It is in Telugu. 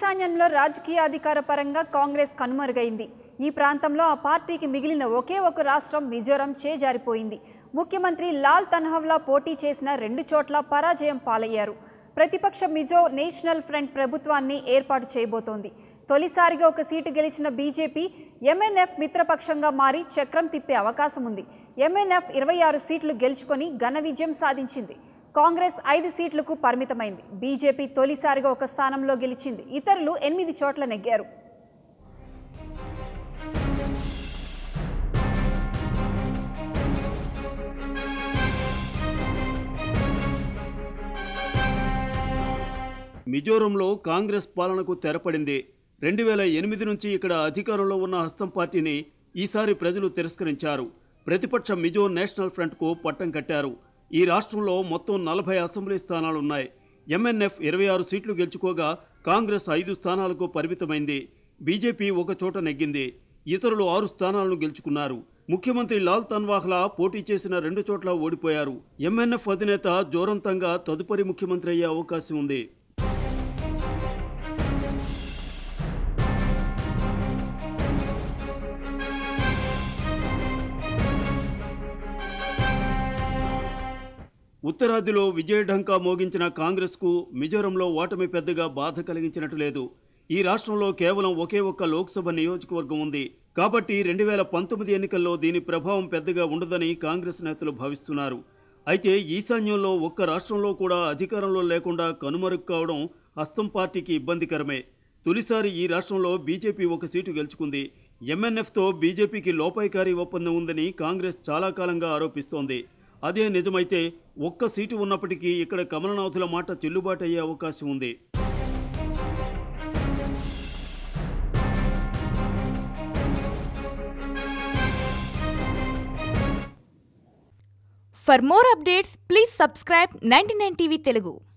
ఈశాన్యంలో రాజకీయ అధికార పరంగా కాంగ్రెస్ కనుమరుగైంది ఈ ప్రాంతంలో ఆ పార్టీకి మిగిలిన ఒకే ఒక రాష్ట్రం మిజోరం చేజారిపోయింది ముఖ్యమంత్రి లాల్ తన్హవ్లా పోటీ చేసిన రెండు చోట్ల పరాజయం పాలయ్యారు ప్రతిపక్ష మిజో నేషనల్ ఫ్రంట్ ప్రభుత్వాన్ని ఏర్పాటు చేయబోతోంది తొలిసారిగా ఒక సీటు గెలిచిన బీజేపీ ఎంఎన్ఎఫ్ మిత్రపక్షంగా మారి చక్రం తిప్పే అవకాశం ఉంది ఎంఎన్ఎఫ్ ఇరవై ఆరు సీట్లు గెలుచుకొని ఘన విజయం సాధించింది కాంగ్రెస్ ఐదు సీట్లకు పరిమితమైంది బీజేపీ తొలిసారిగా ఒక స్థానంలో గెలిచింది ఇతరులు ఎనిమిది చోట్ల నెగ్గారు మిజోరంలో కాంగ్రెస్ పాలనకు తెరపడింది రెండు వేల ఎనిమిది నుంచి ఇక్కడ అధికారంలో ఉన్న హస్తం పార్టీని ఈసారి ప్రజలు తిరస్కరించారు ప్రతిపక్ష మిజో నేషనల్ ఫ్రంట్కు పట్టం కట్టారు ఈ రాష్ట్రంలో మొత్తం నలభై అసెంబ్లీ స్థానాలున్నాయి ఎంఎన్ఎఫ్ ఇరవై ఆరు సీట్లు గెలుచుకోగా కాంగ్రెస్ ఐదు స్థానాలకు పరిమితమైంది బీజేపీ ఒక చోట నెగ్గింది ఇతరులు ఆరు స్థానాలను గెలుచుకున్నారు ముఖ్యమంత్రి లాల్ తన్వాహ్లా పోటీ చేసిన రెండు చోట్ల ఓడిపోయారు ఎంఎన్ఎఫ్ అధినేత జోరంతంగా తదుపరి ముఖ్యమంత్రి అయ్యే అవకాశం ఉంది ఉత్తరాదిలో విజయఢంకా మోగించిన కాంగ్రెస్కు మిజోరంలో ఓటమి పెద్దగా బాధ కలిగించినట్టు లేదు ఈ రాష్ట్రంలో కేవలం ఒకే ఒక్క లోక్సభ నియోజకవర్గం ఉంది కాబట్టి రెండు వేల పంతొమ్మిది ఎన్నికల్లో దీని ప్రభావం పెద్దగా ఉండదని కాంగ్రెస్ నేతలు భావిస్తున్నారు అయితే ఈశాన్యంలో ఒక్క రాష్ట్రంలో కూడా అధికారంలో లేకుండా కనుమరుగు కావడం హస్తం పార్టీకి ఇబ్బందికరమే తొలిసారి ఈ రాష్ట్రంలో బీజేపీ ఒక సీటు గెలుచుకుంది ఎంఎన్ఎఫ్తో బీజేపీకి లోపాయికారీ ఒప్పందం ఉందని కాంగ్రెస్ చాలా కాలంగా ఆరోపిస్తోంది అదే నిజమైతే ఒక్క సీటు ఉన్నప్పటికీ ఇక్కడ కమలనాథుల మాట చెల్లుబాటు అయ్యే అవకాశం ఉంది For more updates, please subscribe 99 TV Telugu.